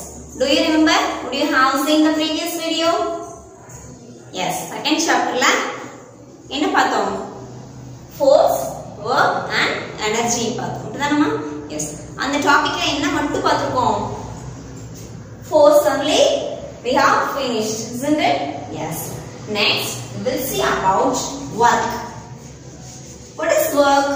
Do you remember? Would you have seen the previous video? Yes. Second chapterல என்ன பார்த்தோம் force work and energy பார்த்தோம் அப்படிதானமா S அந்த டாபிக்ல என்ன மட்டும் பார்த்துருக்கோம் force only we have finished isn't it yes next we'll see about work what is work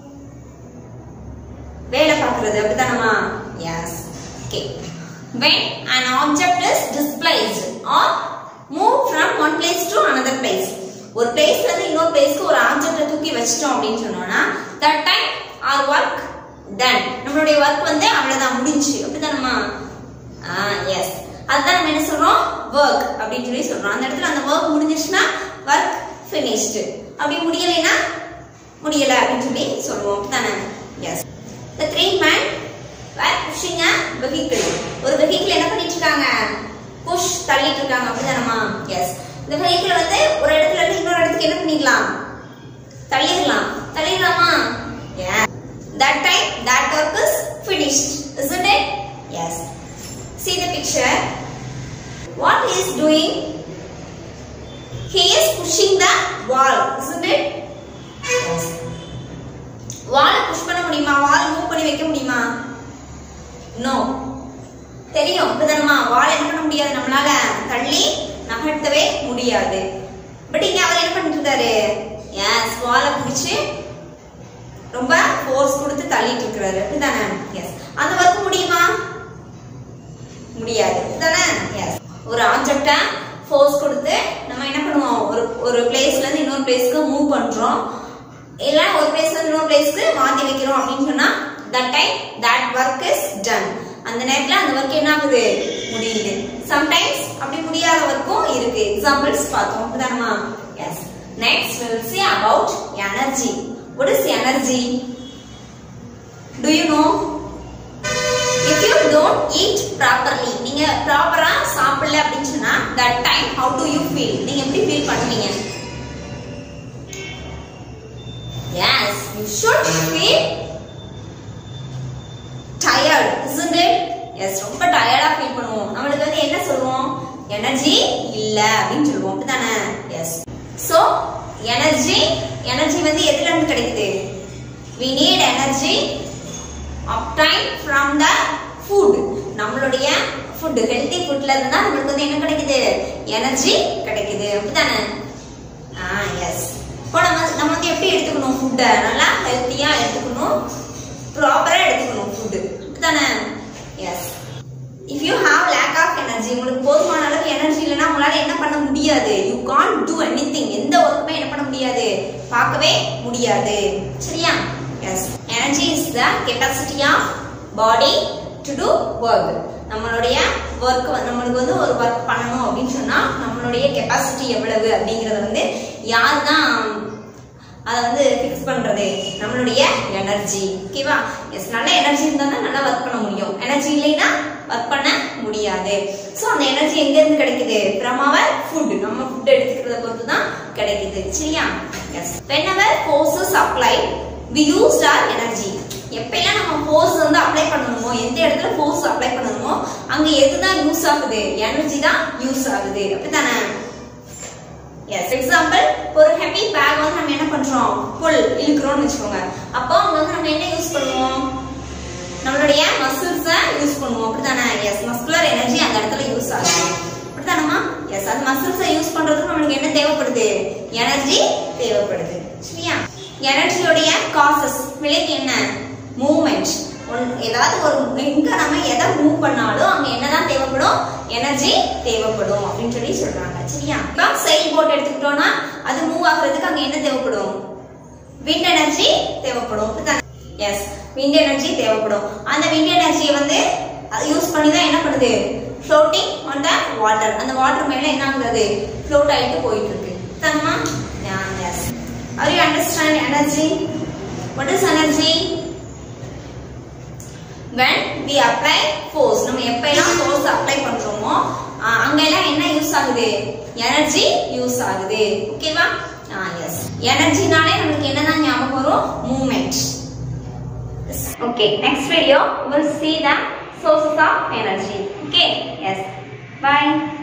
வேலை பார்க்கிறது அப்படிதானமா yes okay when an object is displaced or moved from one place to another place ஒரு பிளேஸ்ல இருந்து இன்னொரு பிளேஸ்க்கு ஒரு ஆப்ஜெக்ட்டை தூக்கி வச்சிட்டோம் அப்படின்னு சொன்னோம்னா that time our work done நம்மளுடைய ஒர்க் வந்து அவ்வளவுதான் முடிஞ்சு அப்படிதானமா ஆ எஸ் அதுதான் நம்ம என்ன சொல்றோம் ஒர்க் அப்படின்னு சொல்லி சொல்றோம் அந்த இடத்துல அந்த ஒர்க் முடிஞ்சிச்சுன்னா ஒர்க் finished அப்படி முடியலைன்னா முடியல அப்படின்னு சொல்லி சொல்லுவோம் அப்படிதானே yes the three men were pushing a vehicle ஒரு vehicle என்ன பண்ணிட்டு இருக்காங்க புஷ் தள்ளிட்டு இருக்காங்க அப்படிதானமா எஸ் இந்த vehicle வந்து ஒரு இடத்துல இருந்து இன்னொரு இடத்துக்கு என்ன பண்ணிடலாம் தள்ளிடலாம் தள்ளிடலாமா yeah that time that work is finished isn't it yes see the picture what he is doing he is pushing the wall isn't it yes வாலை புஷ் பண்ண முடியுமா வால் மூவ் பண்ணி வைக்க முடியுமா நோ தெரியும் அப்படிதானமா வால் என்ன பண்ண முடியாது நம்மளால தள்ளி நகர்த்தவே முடியாது பட் இங்க அவர் என்ன பண்ணிட்டு இருக்காரு எஸ் வாலை பிடிச்சு ரொம்ப ஃபோர்ஸ் கொடுத்து தள்ளிட்டு இருக்கிறாரு அப்படிதானே எஸ் அந்த ஒர்க் முடியுமா முடியாது அப்படிதானே எஸ் ஒரு ஆப்ஜெக்டை ஃபோர்ஸ் கொடுத்து நம்ம என்ன பண்ணுவோம் ஒரு ஒரு பிளேஸ்ல இருந்து இன்னொரு பிளேஸ்க்கு மூவ் பண்றோம் இல்ல ஒரு பிளேஸ்ல இருந்து இன்னொரு பிளேஸ்க்கு மாத்தி வைக்கிறோம் அப்படின்னு சொன்னா that time that work is done அந்த நேரத்துல அந்த ஒர்க் என்ன ஆகுது முடியுது சம்டைம்ஸ் அப்படி முடியாத ஒர்க்கும் இருக்கு எக்ஸாம்பிள்ஸ் பார்த்தோம் அப்படிதானமா yes next will see about energy what is energy do you know if you don't eat properly நீங்க ப்ராப்பரா சாப்பிடல அப்படின்னு சொன்னா that time how do you feel நீங்க எப்படி ஃபீல் பண்ணுவீங்க Yes, you should feel tired, isn't it? Yes, ரொம்ப டயர்டா ஃபீல் பண்ணுவோம் நம்மளுக்கு வந்து என்ன சொல்லுவோம் எனர்ஜி இல்ல அப்படின்னு சொல்லுவோம் அப்படிதானே எஸ் சோ எனர்ஜி எனர்ஜி வந்து எதுல இருந்து கிடைக்குது we need energy obtained from the food நம்மளுடைய ஃபுட் ஹெல்தி ஃபுட்ல இருந்து தான் நம்மளுக்கு வந்து என்ன கிடைக்குது எனர்ஜி கிடைக்குது அப்படிதானே ஆ எஸ் இப்போ நம்ம நம்ம வந்து எப்படி எடுத்துக்கணும் ஃபுட்டை நல்லா ஹெல்த்தியா எடுத்துக்கணும் ப்ராப்பரா எடுத்துக்கணும் ஃபுட்டு அப்படிதானே yes if you have lack of energy உங்களுக்கு போதுமான அளவு எனர்ஜி இல்லைன்னா உங்களால என்ன பண்ண முடியாது யூ கான் டூ எனிதிங் எந்த ஒர்க்குமே என்ன பண்ண முடியாது பார்க்கவே முடியாது சரியா yes energy is the capacity of body to do work நம்மளுடைய ஒர்க் நம்மளுக்கு வந்து ஒரு ஒர்க் பண்ணணும் அப்படின்னு சொன்னா நம்மளுடைய கெப்பாசிட்டி எவ்வளவு அப்படிங்கறத வந்து யார் தான் அதை வந்து ஃபிக்ஸ் பண்றது நம்மளுடைய எனர்ஜி ஓகேவா எஸ் நல்ல எனர்ஜி இருந்தா தான் நல்லா ஒர்க் பண்ண முடியும் எனர்ஜி இல்லைன்னா ஒர்க் பண்ண முடியாது ஸோ அந்த எனர்ஜி எங்க இருந்து கிடைக்குது ஃப்ரம் அவர் ஃபுட் நம்ம ஃபுட் எடுத்துக்கிறத பொறுத்து தான் கிடைக்குது சரியா yes whenever forces applied we used our energy எப்பெல்லாம் நம்ம ஃபோர்ஸ் வந்து அப்ளை பண்ணணுமோ எந்த இடத்துல ஃபோர்ஸ் அப்ளை பண்ணணுமோ அங்க எதுதான் யூஸ் ஆகுது எனர்ஜி தான் யூஸ் ஆகுது அப்படிதானே எஸ் எக்ஸாம்பிள் ஒரு ஹெவி பேக் வந்து நம்ம என்ன பண்றோம் புல் இழுக்கிறோம்னு வச்சுக்கோங்க அப்போ அங்க வந்து நம்ம என்ன யூஸ் பண்ணுவோம் நம்மளுடைய மசில்ஸ யூஸ் பண்ணுவோம் அப்படிதானே எஸ் மஸ்குலர் எனர்ஜி அந்த இடத்துல யூஸ் ஆகுது அப்படிதானமா எஸ் அது மசில்ஸை யூஸ் பண்றதுக்கு நம்மளுக்கு என்ன தேவைப்படுது எனர்ஜி தேவைப்படுது சரியா எனர்ஜியோடைய காசஸ் விளைவு என்ன மூவ்மெண்ட் ஏதாவது ஒரு எங்க நம்ம எதை மூவ் பண்ணாலும் அங்க என்னதான் தேவைப்படும் எனர்ஜி தேவைப்படும் அப்படின்னு சொல்லி சொல்றாங்க சரியா இப்போ செயில் போட் எடுத்துக்கிட்டோம்னா அது மூவ் ஆகுறதுக்கு அங்க என்ன தேவைப்படும் விண்ட் எனர்ஜி தேவைப்படும் எஸ் விண்ட் எனர்ஜி தேவைப்படும் அந்த விண்ட் எனர்ஜியை வந்து யூஸ் பண்ணி தான் என்ன பண்ணுது ஃப்ளோட்டிங் ஆன் த வாட்டர் அந்த வாட்டர் மேல என்ன ஆகுறது ஃப்ளோட் ஆயிட்டு போயிட்டு இருக்கு தம்மா yes are you understand energy what is energy when we apply force நம்ம எப்பெல்லாம் force apply பண்றோமோ ஆஹ் அங்கெல்லாம் என்ன யூஸ் ஆகுது எனர்ஜி யூஸ் ஆகுது ஓகேவா எஸ் எனர்ஜினாலே நமக்கு என்னதான் ஞாபகம் வரும் movement okay next video will see the sources of energy okay yes bye